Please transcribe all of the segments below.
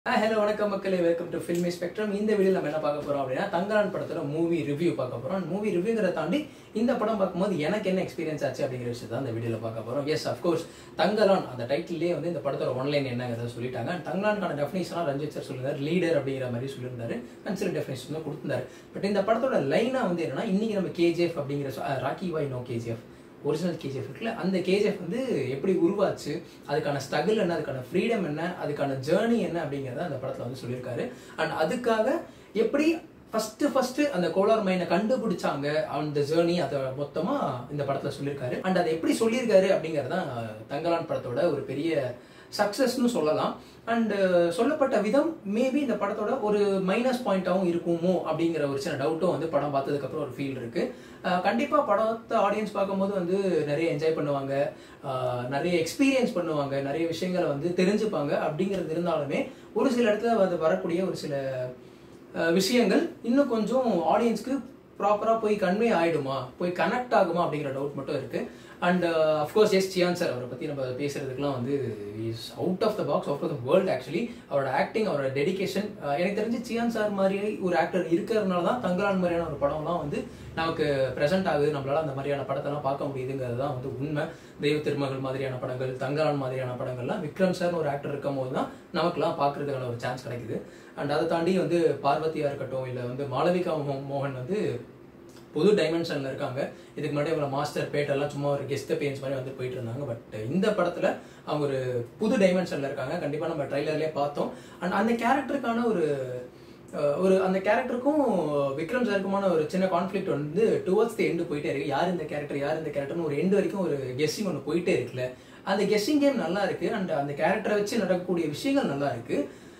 hello வணக்கம் மக்களே welcome to filmy spectrum இந்த வீடியோ நம்ம என்ன பார்க்க போறோம் அப்படின்னா தங்கலான் படத்தோட மூவி ரிவ்யூ பார்க்க போறோம் மூவி ரிவ்யூங்கிறத தாண்டி இந்த படம் பார்க்கும்போது எனக்கு என்ன எக்ஸ்பீரியன்ஸ் ஆச்சு அப்படிங்கிற விஷயத்தை அந்த வீடியோல பார்க்க போறோம் எஸ் அஃப்கோர்ஸ் தங்கலான் அந்த டைட்டிலே வந்து இந்த படத்தோட ஒன்லைன் என்னங்கிறத சொல்லிட்டாங்க And தங்கலானுக்கான டெஃபினேஷனாக ரஞ்சித் சார் சொல்லியிருந்தார் லீடர் அப்படிங்கிற மாதிரி சொல்லியிருந்தாரு அண்ட் சில டெஃபினேஷன் கொடுத்திருந்தாரு பட் இந்த படத்தோட லைனா வந்து என்னன்னா இன்னைக்கு நம்ம கேஜிஎஃப் அப்படிங்கிற சொ- அஹ் Rocky Bhai no KGF original KGF இருக்குல்ல அந்த கேஜிஎஃப் வந்து எப்படி உருவாச்சு அதுக்கான ஸ்ட்ரகிள் என்ன அதுக்கான ஃப்ரீடம் என்ன அதுக்கான ஜேர்னி என்ன அப்படிங்கிறத அந்த படத்தில் வந்து சொல்லியிருக்காரு அண்ட் அதுக்காக எப்படி ஃபர்ஸ்ட் ஃபர்ஸ்ட் அந்த கோலார் மைனை கண்டுபிடிச்சாங்க அந்த ஜேர்னி அதை மொத்தமா இந்த படத்துல சொல்லியிருக்காரு அண்ட் அதை எப்படி சொல்லியிருக்காரு அப்படிங்கிறது தான் தங்கலான் படத்தோட ஒரு பெரிய சக்சஸ்னு சொல்லலாம் அண்ட் சொல்லப்பட்ட விதம் மேபி இந்த படத்தோட ஒரு மைனஸ் பாயிண்டாகவும் இருக்குமோ அப்படிங்கிற ஒரு சின்ன டவுட்டும் வந்து படம் பார்த்ததுக்கு அப்புறம் ஒரு ஃபீல் இருக்கு அஹ் கண்டிப்பா படத்தை ஆடியன்ஸ் பார்க்கும்போது வந்து நிறைய என்ஜாய் பண்ணுவாங்க அஹ் நிறைய எக்ஸ்பீரியன்ஸ் பண்ணுவாங்க நிறைய விஷயங்களை வந்து தெரிஞ்சுப்பாங்க அப்படிங்கிறது இருந்தாலுமே ஒரு சில இடத்துல அது வரக்கூடிய ஒரு சில அஹ் விஷயங்கள் இன்னும் கொஞ்சம் ஆடியன்ஸ்க்கு ப்ராப்பராக போய் கன்வே ஆயிடுமா போய் கனெக்ட் ஆகுமா அப்படிங்கிற டவுட் மட்டும் இருக்கு and of course yes Chiyaan sir அவரை பற்றி நம்ம பேசுறதுக்குலாம் வந்து is out of the box out of the world actually அவரோட ஆக்டிங் அவரோட டெடிகேஷன் எனக்கு தெரிஞ்சு சியான் சார் மாதிரி ஒரு ஆக்டர் இருக்கிறதுனால தான் தங்கலான் மாதிரியான ஒரு படம்லாம் வந்து நமக்கு ப்ரெசென்ட் ஆகுது நம்மளால அந்த மாதிரியான படத்தெல்லாம் பார்க்க முடியுதுங்கிறது தான் வந்து உண்மை தெய்வ திருமகள் மாதிரியான படங்கள் தங்கலான் மாதிரியான படங்கள்லாம் விக்ரம் சார்னு ஒரு ஆக்டர் இருக்கும் போது தான் நமக்குலாம் பார்க்கறதுக்கான ஒரு சான்ஸ் கிடைக்குது அண்ட் அதை தாண்டி வந்து பார்வதியா இருக்கட்டும் இல்லை வந்து மாளவிகா மோ- மோகன் வந்து புது டைமென்ஷன்ல இருக்காங்க இதுக்கு முன்னாடி அவங்கள மாஸ்டர் பேட் எல்லாம் சும்மா ஒரு கெஸ்ட் பேன்ஸ் மாதிரி வந்து போயிட்டு இருந்தாங்க பட் இந்த படத்துல அவங்க ஒரு புது டைமென்ஷன்ல இருக்காங்க கண்டிப்பா நம்ம ட்ரைலர்லயே பார்த்தோம் அண்ட் அந்த கேரக்டருக்கான ஒரு அஹ், ஒரு அந்த கேரக்டருக்கும் விக்ரம் சாருக்குமான ஒரு சின்ன கான்ஃப்ளிக்ட் வந்து டுவர்ட்ஸ் தி எண்டு போயிட்டே இருக்கு யார் இந்த கேரக்டர் யார் இந்த கேரக்டர்னு ஒரு எண்டு வரைக்கும் ஒரு கெஸ்ஸிங் ஒன்று போயிட்டே இருக்குல்ல அந்த கெஸ்ஸிங் கேம் நல்லா இருக்கு அண்ட் அந்த கேரக்டரை வச்சு நடக்கக்கூடிய விஷயங்கள் நல்லா இருக்கு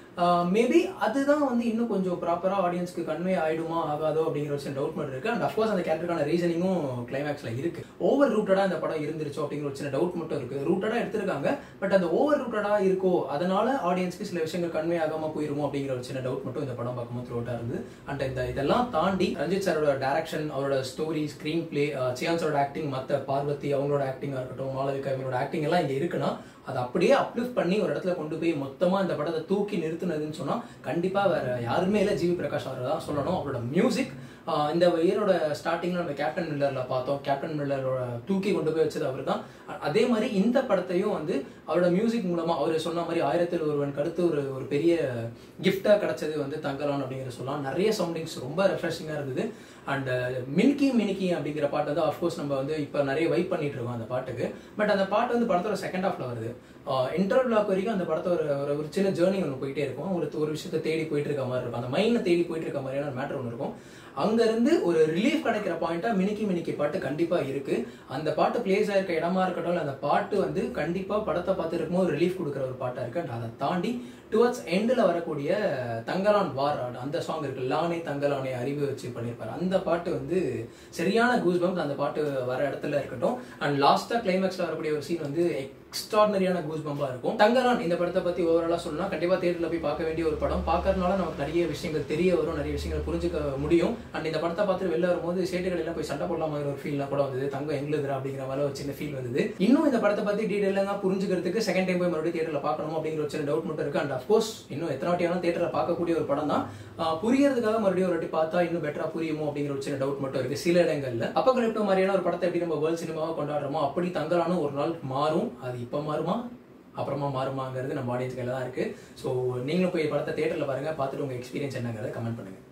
மேபி அதுதான் வந்து இன்னும் கொஞ்சம் ப்ராப்பரா ஆடியன்ஸ்க்கு கன்வே ஆயிடுமா ஆகாதோ அப்படிங்கிற ஒரு டவுட் மட்டும் இருக்கு அண்ட் அஃப்கோர்ஸ் அந்த கேரக்டருக்கான ரீசனிங்கும் கிளைமேக்ஸ்ல இருக்கு ஓவர் ரூட்டடா இந்த படம் இருந்துருச்சோ அப்படிங்கிற ஒரு சின்ன டவுட் மட்டும் இருக்கு ரூட்டடா எடுத்திருக்காங்க பட் அந்த ஓவர் ரூட்டடா இருக்கோ அதனால ஆடியன்ஸ்க்கு சில விஷயங்கள் கன்வே ஆகாம போயிருமோ அப்படிங்கிற ஒரு சின்ன டவுட் மட்டும் இந்த படம் பார்க்கும்போது த்ரோட்டா இருந்து அண்ட் இந்த இதெல்லாம் தாண்டி ரஞ்சித் சாரோட டைரக்ஷன் அவரோட ஸ்டோரி ஸ்கிரீன் பிளே சியான்ஸோட ஆக்டிங் மத்த பார்வதி அவங்களோட ஆக்டிங்கா இருக்கட்டும் மாளவிகா இவங்களோட ஆக்டிங் எல்லாம் இங்க இருக்குன்னா அதை அப்படியே அப்லிஃப்ட் பண்ணி ஒரு இடத்துல கொண்டு போய் மொத்தமா இந்த படத்தை தூக்கி நிறுத்துனதுன்னு சொன்னா கண்டிப்பா வேற யாருமே இல்ல ஜிவி பிரகாஷ் அவர் தான் சொல்லணும் அவரோட மியூசிக் இந்த இயரோட ஸ்டார்டிங்ல நம்ம கேப்டன் மில்லர்ல பார்த்தோம் கேப்டன் மில்லரோட தூக்கி கொண்டு போய் வச்சது அவர் தான் அதே மாதிரி இந்த படத்தையும் வந்து அவரோட மியூசிக் மூலமா அவர் சொன்ன மாதிரி ஆயிரத்தில் ஒருவனுக்கு அடுத்து ஒரு ஒரு பெரிய கிஃப்டா கிடைச்சது வந்து தங்கலான் அப்படிங்கிற சொல்லலாம் நிறைய சவுண்டிங்ஸ் ரொம்ப ரெஃப்ரெஷிங்கா இருந்தது அண்ட் மின்கி மினிக்கி அப்படிங்கிற பாட்டு வந்து அஃப்கோர்ஸ் நம்ம வந்து இப்போ நிறைய வைப் பண்ணிட்டு இருக்கோம் அந்த பாட்டுக்கு பட் அந்த பாட்டு வந்து படத்தோட செகண்ட் ஹாஃப்ல வருது இன்டர் பிளாக் வரைக்கும் அந்த படத்தோட ஒரு ஒரு சின்ன ஜேர்னி ஒன்று போயிட்டே இருக்கும் ஒரு ஒரு விஷயத்தை தேடி போயிட்டு இருக்க மாதிரி இருக்கும் அந்த மைண்டை தேடி போயிட்டு இருக்க மாதிரியான மேட்டர் ஒன்று இருக்கும் அங்கிருந்து ஒரு ரிலீஃப் கிடைக்கிற பாயிண்டா மினிக்கி மினிக்கி பாட்டு கண்டிப்பா இருக்கு அந்த பாட்டு பிளேஸ் ஆயிருக்க இடமா இருக்கட்டும் இல்ல அந்த பாட்டு வந்து கண்டிப்பா படத்தை பார்த்து இருக்கும்போது ரிலீஃப் கொடுக்குற ஒரு பாட்டா இருக்கு and அதை தாண்டி டுவர்ட்ஸ் எண்டில் வரக்கூடிய தங்கலான் வார் அந்த சாங் இருக்கு லானே தங்கலானே அறிவு வச்சு பண்ணியிருப்பாரு அந்த பாட்டு வந்து சரியான கூஸ் பம்ப் அந்த பாட்டு வர இடத்துல இருக்கட்டும் அண்ட் லாஸ்டா கிளைமேக்ஸ்ல வரக்கூடிய ஒரு சீன் வந்து எக்ஸ்ட்ராடனரியான கூஸ் பம்பா இருக்கும் தங்கலான் இந்த படத்தை பத்தி ஓவராலா சொல்லணும்னா கண்டிப்பா தேட்டர்ல போய் பார்க்க வேண்டிய ஒரு படம் பார்க்கறதுனால நமக்கு நிறைய விஷயங்கள் தெரிய வரும் நிறைய விஷயங்கள் புரிஞ்சுக்க முடியும் அண்ட் இந்த படத்தை பார்த்துட்டு வெளில வரும்போது சேட்டுகள் எல்லாம் போய் சண்டை போடலாமா ஒரு ஃபீல்லாம் கூட வந்தது தங்கம் எங்களுதுரா அப்படிங்கிற மாதிரி ஒரு சின்ன ஃபீல் வந்தது இன்னும் இந்த படத்தை பத்தி டீடைலாக புரிஞ்சுக்கிறதுக்கு செகண்ட் டைம் போய் மறுபடியும் தேட்டர்ல பார்க்கணும் அப்படிங்கிற ஒரு சின்ன டவுட் மட்டும் இருக்கு அண்ட் அஃப்கோர்ஸ் இன்னும் எத்தனை வாட்டியான தேட்டர்ல பார்க்கக்கூடிய ஒரு படம் தான் ஆஹ் புரியறதுக்காக மறுபடியும் ஒரு வாட்டி பார்த்தா இன்னும் பெட்டரா புரியுமோ அப்படிங்கிற ஒரு சின்ன டவுட் மட்டும் இருக்கு சில இடங்கள்ல அப்பகலிப்டோ மாதிரியான ஒரு படத்தை எப்படி நம்ம வேர்ல்ட் சினிமாவை கொண்டாடுறோமோ அப்படி தங்கலானும் ஒரு நாள் மாறும் அது இப்ப மாறுமா அப்புறமா மாறுமாங்கிறது நம்ம ஆடியன்ஸ் கையில தான் இருக்கு ஸோ நீங்களும் போய் படத்தை தேட்டர்ல பாருங்க பார்த்துட்டு உங்க எக்ஸ்பீரியன்ஸ் என்னங்கிறத கமெண்ட் பண்ணுங்க